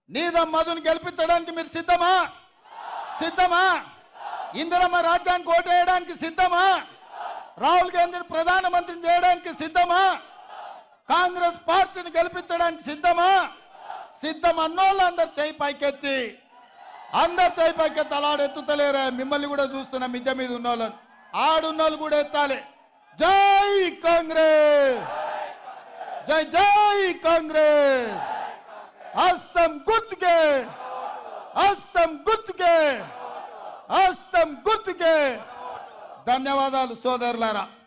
నీదం మధుని గెలిపించడానికి మీరు సిద్ధమా సిద్ధమా ఇందిరమ్మ రాజ్యానికి ఓటు వేయడానికి సిద్ధమా రాహుల్ గాంధీని ప్రధానమంత్రిని చేయడానికి సిద్ధమా కాంగ్రెస్ పార్టీని గెలిపించడానికి సిద్ధమా సిద్ధం అన్నోళ్ళు అందరు చేయి పైకెత్తి అందరు చేయి పైకెత్తి అలాడెత్తుతలేరే మిమ్మల్ని కూడా చూస్తున్నా మిద్దె మీద ఉన్న వాళ్ళని ఆడున్న వాళ్ళు కూడా ఎత్తాలి జై కాంగ్రెస్ జై జై కాంగ్రెస్ హస్తం గుర్తుకే హస్తం గుర్తుకే హస్తం గుర్తుకే ధన్యవాదాలు సోదరులారా